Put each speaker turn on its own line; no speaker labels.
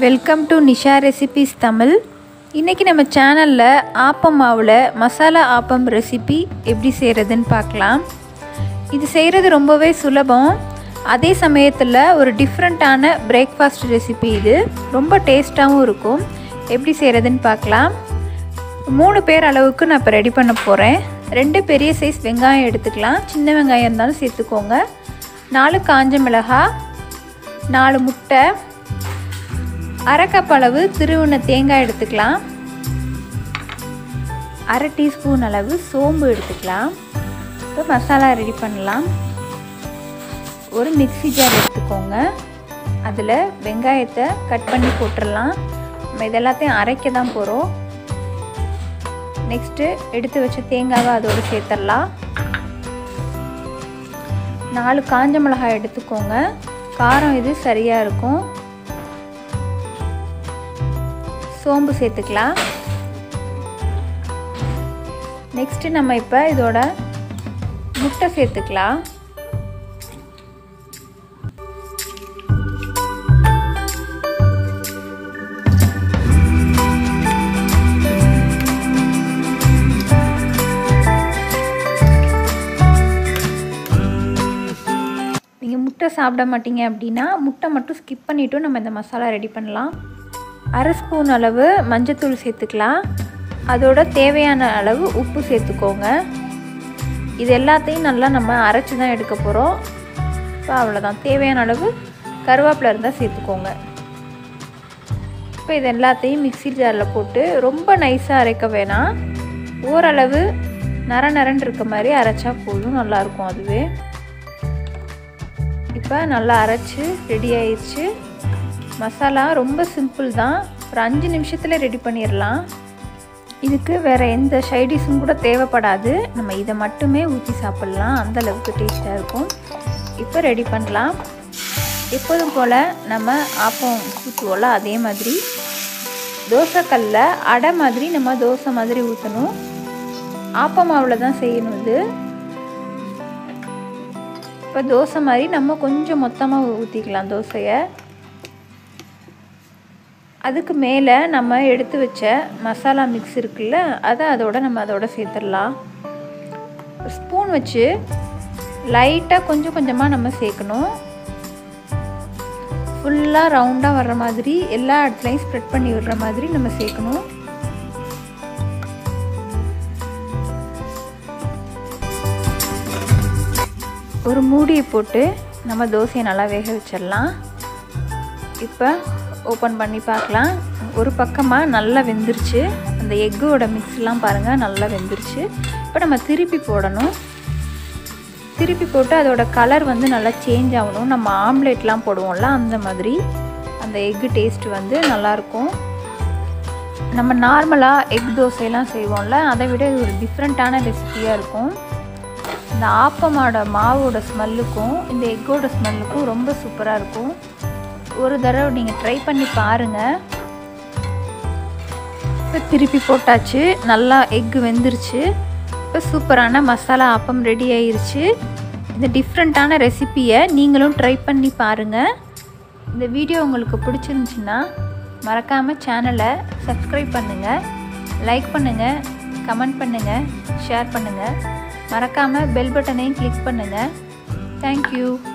welcome to Nisha recipes Tamil இன்றைக்கி நம்ம சேனலில் ஆப்பம் மாவில் மசாலா ஆப்பம் ரெசிபி எப்படி செய்கிறதுன்னு பார்க்கலாம் இது செய்கிறது ரொம்பவே சுலபம் அதே சமயத்தில் ஒரு டிஃப்ரெண்ட்டான பிரேக்ஃபாஸ்ட் ரெசிபி இது ரொம்ப டேஸ்ட்டாகவும் இருக்கும் எப்படி செய்கிறதுன்னு பார்க்கலாம் மூணு பேர் அளவுக்கு நான் இப்போ ரெடி பண்ண போகிறேன் ரெண்டு பெரிய சைஸ் வெங்காயம் எடுத்துக்கலாம் சின்ன வெங்காயம் இருந்தாலும் சேர்த்துக்கோங்க நாலு காஞ்ச மிளகாய் நாலு முட்டை அரை கப் அளவு திருவுண தேங்காய் எடுத்துக்கலாம் அரை டீஸ்பூன் அளவு சோம்பு எடுத்துக்கலாம் இப்போ மசாலா ரெடி பண்ணலாம் ஒரு மிக்சி ஜார் எடுத்துக்கோங்க அதில் வெங்காயத்தை கட் பண்ணி போட்டுடலாம் நம்ம இதெல்லாத்தையும் அரைக்க தான் போகிறோம் நெக்ஸ்ட்டு எடுத்து வச்ச தேங்காவை அதோடு சேர்த்துடலாம் நாலு காஞ்ச மிளகாய் எடுத்துக்கோங்க காரம் இது சரியாக இருக்கும் சோம்பு சேர்த்துக்கலாம் நெக்ஸ்ட்டு நம்ம இப்போ இதோட முட்டை சேர்த்துக்கலாம் நீங்கள் முட்டை சாப்பிட மாட்டீங்க அப்படின்னா முட்டை மட்டும் ஸ்கிப் பண்ணிவிட்டு நம்ம இந்த மசாலா ரெடி பண்ணலாம் அரை ஸ்பூன் அளவு மஞ்சத்தூள் சேர்த்துக்கலாம் அதோட தேவையான அளவு உப்பு சேர்த்துக்கோங்க இது எல்லாத்தையும் நல்லா நம்ம அரைச்சி தான் எடுக்க போகிறோம் இப்போ அவ்வளோதான் தேவையான அளவு கருவேப்பிலை இருந்தால் சேர்த்துக்கோங்க இப்போ இது எல்லாத்தையும் மிக்சி ஜாரில் போட்டு ரொம்ப நைஸாக அரைக்க வேணாம் ஓரளவு நர நரன்னு இருக்க மாதிரி அரைச்சா போதும் நல்லாயிருக்கும் அதுவே இப்போ நல்லா அரைச்சி ரெடி ஆயிடுச்சு மசாலா ரொம்ப சிம்பிள் தான் ஒரு அஞ்சு நிமிஷத்தில் ரெடி பண்ணிடலாம் இதுக்கு வேறு எந்த சைடிஷும் கூட தேவைப்படாது நம்ம இதை மட்டுமே ஊற்றி சாப்பிட்லாம் அந்த அளவுக்கு டேஸ்ட்டாக இருக்கும் இப்போ ரெடி பண்ணலாம் எப்போதும் போல் நம்ம ஆப்பம் ஊற்றுவோம்ல அதே மாதிரி தோசைக்கல்ல அடை மாதிரி நம்ம தோசை மாதிரி ஊற்றணும் ஆப்ப மாவில் தான் செய்யணும் இது இப்போ தோசை மாதிரி நம்ம கொஞ்சம் மொத்தமாக ஊற்றிக்கலாம் தோசையை அதுக்கு மேலே நம்ம எடுத்து வச்ச மசாலா மிக்ஸ் இருக்குல்ல அதை அதோட நம்ம அதோட சேர்த்துடலாம் ஸ்பூன் வச்சு லைட்டாக கொஞ்சம் கொஞ்சமாக நம்ம சேர்க்கணும் ஃபுல்லாக ரவுண்டாக வர்ற மாதிரி எல்லா இடத்துலையும் ஸ்ப்ரெட் பண்ணி விடுற மாதிரி நம்ம சேர்க்கணும் ஒரு மூடியை போட்டு நம்ம தோசையை நல்லா வேக வச்சிடலாம் இப்போ ஓப்பன் பண்ணி பார்க்கலாம் ஒரு பக்கமாக நல்லா வெந்துருச்சு அந்த எக்கோட மிக்ஸ்லாம் பாருங்கள் நல்லா வெந்துருச்சு இப்போ நம்ம திருப்பி போடணும் திருப்பி போட்டு அதோட கலர் வந்து நல்லா சேஞ்ச் ஆகணும் நம்ம ஆம்லேட்லாம் போடுவோம்ல அந்த மாதிரி அந்த எக்கு டேஸ்ட் வந்து நல்லாயிருக்கும் நம்ம நார்மலாக எக் தோசையெல்லாம் செய்வோம்ல அதை விட இது ஒரு டிஃப்ரெண்ட்டான ரெசிபியாக இருக்கும் இந்த ஆப்பமோட மாவோட ஸ்மெல்லுக்கும் இந்த எக்கோட ஸ்மெல்லுக்கும் ரொம்ப சூப்பராக இருக்கும் ஒரு தடவை நீங்கள் ட்ரை பண்ணி பாருங்கள் இப்போ திருப்பி போட்டாச்சு நல்லா எக்கு வெந்துருச்சு இப்போ சூப்பரான மசாலா ஆப்பம் ரெடி ஆயிருச்சு இந்த டிஃப்ரெண்ட்டான ரெசிப்பியை நீங்களும் ட்ரை பண்ணி பாருங்கள் இந்த வீடியோ உங்களுக்கு பிடிச்சிருந்துச்சின்னா மறக்காமல் சேனலை சப்ஸ்கிரைப் பண்ணுங்கள் லைக் பண்ணுங்கள் கமெண்ட் பண்ணுங்கள் ஷேர் பண்ணுங்கள் மறக்காமல் பெல் பட்டனையும் கிளிக் பண்ணுங்கள் தேங்க்யூ